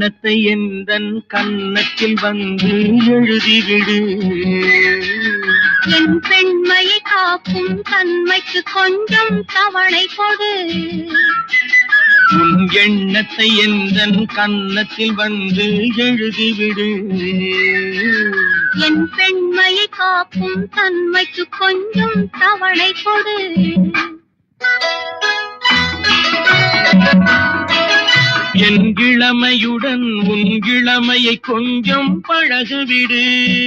எண்ணத்தை எந்தன் கன்னத்தில் வந்து எழுதிவிடு என் பெண்மையை காக்கும் தன்மைக்கு கொஞ்சம் தவணை கொடு உன் எண்ணத்தை எந்தன் கன்னத்தில் வந்து எழுதிவிடு என் பெண்மையை காக்கும் தன்மைக்கு கொஞ்சம் தவணை கொடு என் இளமையுடன் உன் இளமையை கொஞ்சம் பழகுவிடு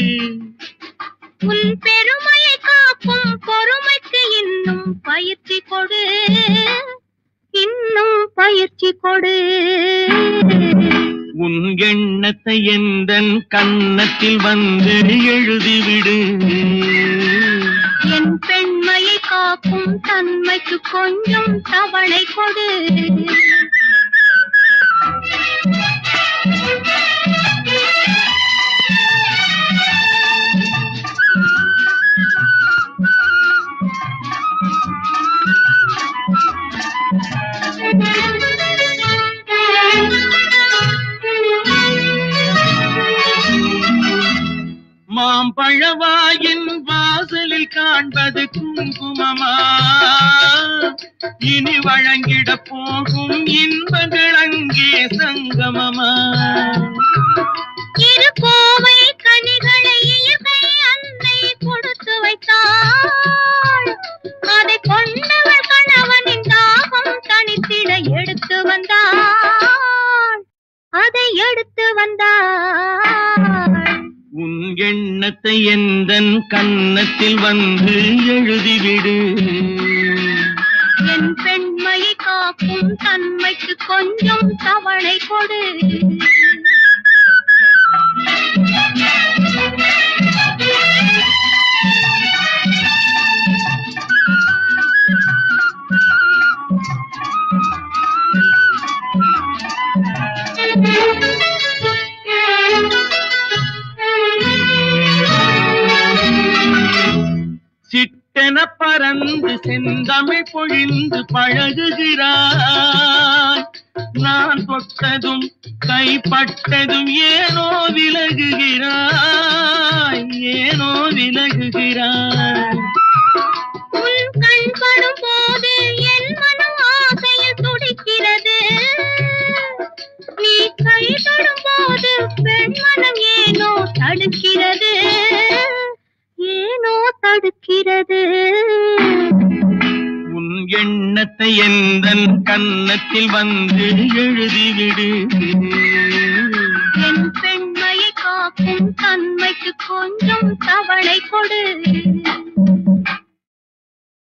உன் பெருமையை காக்கும் பொறுமைக்கு இன்னும் பயிற்சி கொடு இன்னும் பயிற்சி கொடு உன் எண்ணத்தை எந்தன் கன்னத்தில் வந்து எழுதிவிடு என் பெண்மையை காக்கும் தன்மைக்கு கொஞ்சம் தவணை கொடு மாம்பழவாயின் வாசலில் காண்பது குங்குமமா இனி வழங்கிட போகும் இன்பங்கள் அங்கே சங்கமமா இரு கோவை கனிகளை இயற்கை அன்னை கொடுத்து வைத்தாள் அதை கொண்டவள் கணவனின் தாகம் தனித்திட எடுத்து வந்தாள் அதை எடுத்து வந்தாள் உன் எண்ணத்தை எந்தன் கன்னத்தில் வந்து எழுதிவிடு என் பெண்மையை காக்கும் தன்மைக்கு கொஞ்சம் தவணை கொடு சிட்டென பறந்து செந்தமிழ் பொழிந்து பழகுகிறாய் நான் தொட்டதும் கைப்பட்டதும் ஏனோ விலகுகிறாய் ஏனோ விலகுகிறாய் உன் கண் படும் போது என் மனம் ஆசையில் துடிக்கிறது நீ கை தொடும் போது பெண் மனம் ஏனோ தடுக்கிறது ஏனோ தடுக்கிறது உன் எண்ணத்தை எந்தன் கன்னத்தில் வந்து எழுதிவிடு என் பெண்மையை காக்கும் தன்மைக்கு கொஞ்சம் தவணை கொடு